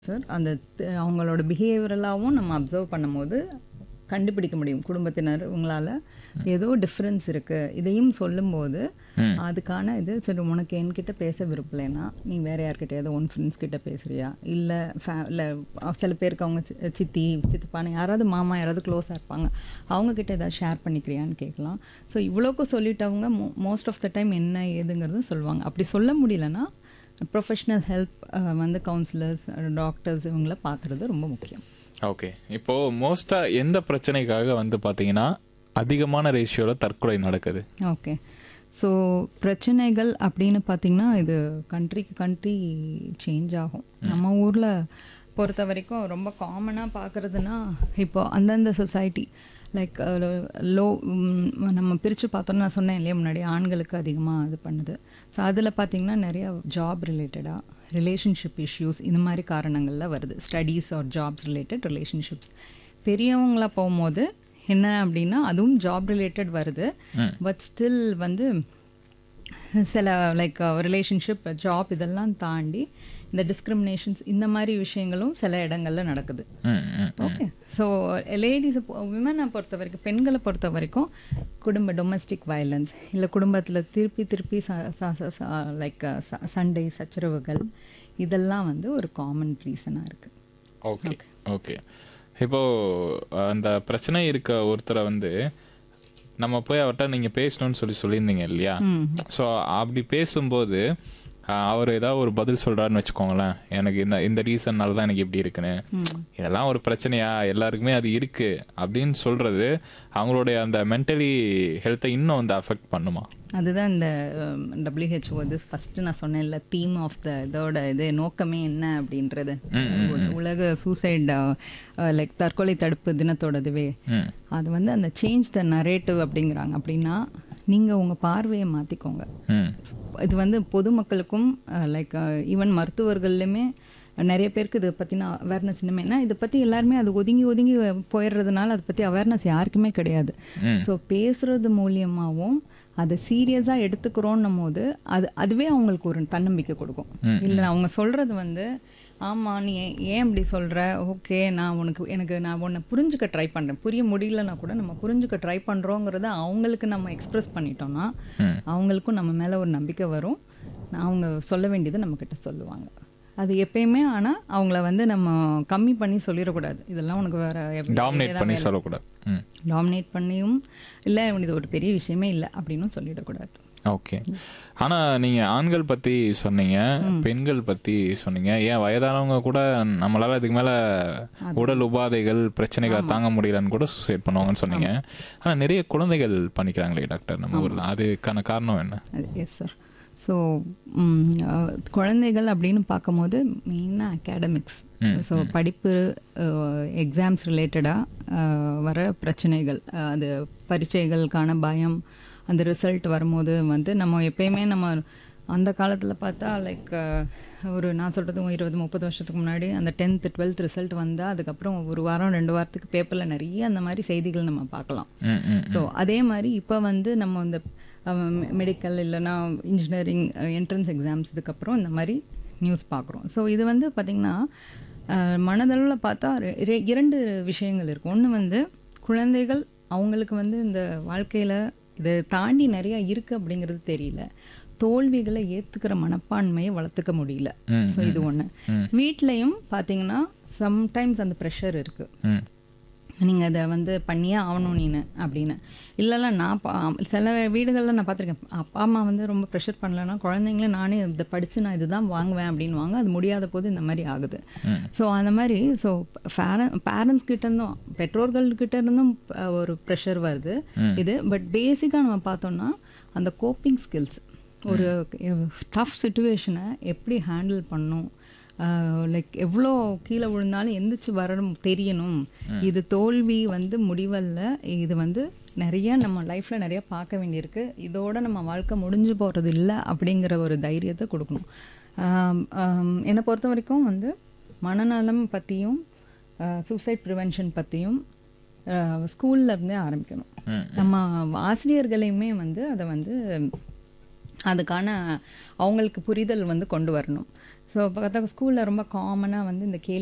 Sir அந்த த- அவங்களோட பிஹேவியரலாகவும் நம்ம அப்சர்வ் பண்ணும்போது கண்டுபிடிக்க முடியும் குடும்பத்தினர் உங்களால் ஏதோ டிஃப்ரென்ஸ் இருக்குது இதையும் சொல்லும்போது அதுக்கான இது சரி உனக்கு என்கிட்ட பேச விருப்பலைன்னா நீ வேற யார்கிட்டயாவது உன் ஃப்ரெண்ட்ஸ் கிட்ட பேசுறியா இல்லை ஃபே இல்லை சில பேருக்கு அவங்க சி- சித்தி சித்தப்பான யாராவது மாமா யாராவது க்ளோஸாக இருப்பாங்க அவங்க கிட்ட ஏதாவது ஷேர் பண்ணிக்கிறியான்னு கேட்கலாம் ஸோ இவ்வளோக்கும் சொல்லிட்டவங்க மோஸ்ட் ஆஃப் த டைம் என்ன ஏதுங்கிறது சொல்லுவாங்க அப்படி சொல்ல முடியலன்னா ப்ரொஃபஷ்னல் ஹெல்ப் வந்து கவுன்சிலர்ஸ் டாக்டர்ஸ் இவங்கள பார்க்குறது ரொம்ப முக்கியம் ஓகே இப்போ மோஸ்டா எந்த பிரச்சனைக்காக வந்து பாத்தீங்கன்னா அதிகமான ரேஷியோல தற்கொலை நடக்குது ஓகே ஸோ பிரச்சனைகள் அப்படின்னு பார்த்தீங்கன்னா இது கண்ட்ரிக்கு கண்ட்ரி சேஞ்ச் ஆகும் நம்ம ஊரில் பொறுத்த வரைக்கும் ரொம்ப காமனாக பார்க்குறதுனா இப்போ அந்தந்த சொசைட்டி லைக் லோ நம்ம பிரித்து பார்த்தோன்னா நான் சொன்னேன் இல்லையா முன்னாடி ஆண்களுக்கு அதிகமாக இது பண்ணுது ஸோ அதில் பார்த்தீங்கன்னா நிறைய ஜாப் ரிலேட்டடாக ரிலேஷன்ஷிப் இஷ்யூஸ் இந்த மாதிரி காரணங்கள்ல வருது studies or jobs related relationships பெரியவங்களா போகும்போது என்ன அப்படின்னா அதுவும் ஜாப் ரிலேட்டட் வருது பட் ஸ்டில் வந்து சில லைக் ரிலேஷன்ஷிப் ஜாப் இதெல்லாம் தாண்டி இந்த டிஸ்கிரிமினேஷன்ஸ் இந்த மாதிரி விஷயங்களும் சில இடங்கள்ல நடக்குது ம், ம். ஓகே ஸோ லேடிஸை விமனை பொறுத்த வரைக்கும் பெண்களை பொறுத்த வரைக்கும் குடும்ப டொமஸ்டிக் வயலன்ஸ் இல்லை குடும்பத்தில் திருப்பி திருப்பி லைக் சண்டை சச்சரவுகள் இதெல்லாம் வந்து ஒரு காமன் ரீசனாக இருக்குது ஓகே ஓகே இப்போ அந்த பிரச்சனை இருக்க ஒருத்தரை வந்து நம்ம போய் அவர்கிட்ட நீங்க பேசணும்னு சொல்லி சொல்லியிருந்தீங்க இல்லையா ஸோ அப்படி பேசும்போது ஆஹ், அவர் ஏதாவது ஒரு பதில் சொல்றாருன்னு வச்சுக்கோங்களேன் எனக்கு இந்த இந்த ரீசன்னால தான் எனக்கு இப்படி இருக்குன்னு இதெல்லாம் ஒரு பிரச்சனையா எல்லாருக்குமே அது இருக்கு அப்படின்னு சொல்றது அவங்களுடைய அந்த மென்டலி ஹெல்த்தை இன்னும் வந்து அஃபெக்ட் பண்ணுமா அதுதான் இந்த டபிள்யூஹெச்ஓ இது ஃபஸ்ட்டு நான் சொன்னேன்ல தீம் ஆஃப் த இதோட இது நோக்கமே என்ன அப்படின்றது உ- உலக சூசைட் லைக் தற்கொலை தடுப்பு தினத்தோடதுவே ம் அது வந்து அந்த சேஞ்ச் த நரேட்டிவ் அப்படிங்கிறாங்க அப்படின்னா நீங்கள் உங்கள் பார்வையை மாற்றிக்கோங்க ம் இது வந்து பொதுமக்களுக்கும் லைக் ஈவன் மருத்துவர்கள்லையுமே நிறைய பேருக்கு இதை பற்றின அவேர்னஸ் இன்னுமே ஏன்னா இதை பற்றி எல்லாருமே அது ஒதுங்கி ஒதுங்கி போயிடுறதுனால அதை பற்றி அவேர்னஸ் யாருக்குமே கிடையாது ஸோ பேசுறது மூலியமாகவும் அதை சீரியஸாக எடுத்துக்கிறோன்னும் போது அது அதுவே அவங்களுக்கு ஒரு தன்னம்பிக்கை கொடுக்கும் இல்லை அவங்க சொல்கிறது வந்து ஆமாம் நீ ஏன் ஏன் இப்படி சொல்கிற ஓகே நான் உனக்கு எனக்கு நான் உன்னை புரிஞ்சுக்க ட்ரை பண்ணுறேன் புரிய முடியலன்னா கூட நம்ம புரிஞ்சுக்க ட்ரை பண்ணுறோங்கிறத அவங்களுக்கு நம்ம எக்ஸ்பிரஸ் பண்ணிட்டோம்னா அவங்களுக்கும் நம்ம மேலே ஒரு நம்பிக்கை வரும் அவங்க சொல்ல வேண்டியதை நம்மக்கிட்ட சொல்லுவாங்க அது எப்பயுமே ஆனால் அவங்கள வந்து நம்ம கம்மி பண்ணி சொல்லிடக்கூடாது இதெல்லாம் உனக்கு வேற டாமினேட் பண்ணி சொல்லக்கூடாது ம் டாமினேட் பண்ணியும் இல்லை இது ஒரு பெரிய விஷயமே இல்லை அப்படின்னும் சொல்லிடக்கூடாது ஓகே ஆனா நீங்க ஆண்கள் பத்தி சொன்னீங்க பெண்கள் பத்தி சொன்னீங்க ஏன் வயதானவங்க கூட நம்மளால இதுக்கு மேல உடல் உபாதைகள் பிரச்சனைகளை தாங்க முடியலன்னு கூட சூசைட் பண்ணுவாங்கன்னு சொன்னீங்க ஆனா நிறைய குழந்தைகள் பண்ணிக்கிறாங்களே டாக்டர் நம்ம ஊர்ல அதுக்கான காரணம் என்ன எஸ் சார் ஸோ குழந்தைகள் அப்படின்னு பார்க்கும்போது மெயினாக அகாடமிக்ஸ் ஸோ படிப்பு எக்ஸாம்ஸ் ரிலேட்டடாக வர பிரச்சனைகள் அஹ், அது பரீட்சைகளுக்கான பயம் அந்த ரிசல்ட் வரும்போது வந்து நம்ம எப்பயுமே நம்ம அந்த காலத்தில் பார்த்தா லைக் ஒரு நான் சொல்கிறது இருபது முப்பது வருஷத்துக்கு முன்னாடி அந்த டென்த்து டுவெல்த் ரிசல்ட் வந்தால் அதுக்கப்புறம் ஒரு வாரம் ரெண்டு வாரத்துக்கு பேப்பரில் நிறைய அந்த மாதிரி செய்திகள் நம்ம பார்க்கலாம் ம் ம் ஸோ அதே மாதிரி இப்போ வந்து நம்ம இந்த மெடிக்கல் இல்லைன்னா இன்ஜினியரிங் என்ட்ரன்ஸ் எக்ஸாம்ஸ் இதுக்கப்புறம் இந்த மாதிரி நியூஸ் பார்க்குறோம் ஸோ இது வந்து பார்த்திங்கன்னா மனதளவில் பார்த்தா ரெ- ரெ- இரண்டு விஷயங்கள் இருக்கும் ஒன்று வந்து குழந்தைகள் அவங்களுக்கு வந்து இந்த வாழ்க்கையில் இதை தாண்டி நிறையா இருக்குது அப்படிங்கிறது தெரியல தோல்விகளை ஏற்றுக்கிற மனப்பான்மையை வளர்த்துக்க முடியல ஸோ இது ஒன்று வீட்லேயும் பார்த்தீங்கன்னா சம்டைம்ஸ் அந்த ப்ரெஷர் இருக்குது ம் நீங்கள் அதை வந்து பண்ணியே ஆகணும் நீனு அப்படின்னு இல்லைல்ல நான் பா சில வீடுகளில் நான் பார்த்துருக்கேன் அப்பா அம்மா வந்து ரொம்ப ப்ரெஷர் பண்ணலன்னா குழந்தைங்கள நானே இதை படித்து நான் இதுதான் வாங்குவேன் அப்படின்வாங்க அது முடியாத போது இந்த மாதிரி ஆகுது ஸோ அந்த மாதிரி ஸோ பேரண்ட்ஸ் கிட்ட இருந்தும் பெற்றோர்கள் கிட்ட இருந்தும் அஹ், ஒரு ப்ரெஷர் வருது இது பட் பேசிக்காக நம்ம பார்த்தோம்னா அந்த கோப்பிங் ஸ்கில்ஸ் ஒரு டஃப் சுச்சுவேஷனை எப்படி ஹேண்டில் பண்ணும் லைக் எவ்வளோ கீழே விழுந்தாலும் எந்திரிச்சு வர தெரியணும் இது தோல்வி வந்து முடிவல்ல இது வந்து நிறைய நம்ம லைஃப்பில் நிறைய பார்க்க வேண்டியிருக்கு இதோட நம்ம வாழ்க்கை முடிஞ்சு போகிறது இல்லை அப்படிங்கிற ஒரு தைரியத்தை கொடுக்கணும் ஆம், ஆம், என்னை பொறுத்த வரைக்கும் வந்து மனநலம் பற்றியும் சூசைட் ப்ரிவென்ஷன் பற்றியும் ஸ்கூல்ல இருந்தே ஆரம்பிக்கணும் நம்ம ஆசிரியர்களையுமே வந்து அதை வந்து அதுக்கான அவங்களுக்கு புரிதல் வந்து கொண்டு வரணும் ஸோ பார்த்தா ஸ்கூலில் ரொம்ப காமனாக வந்து இந்த கேலி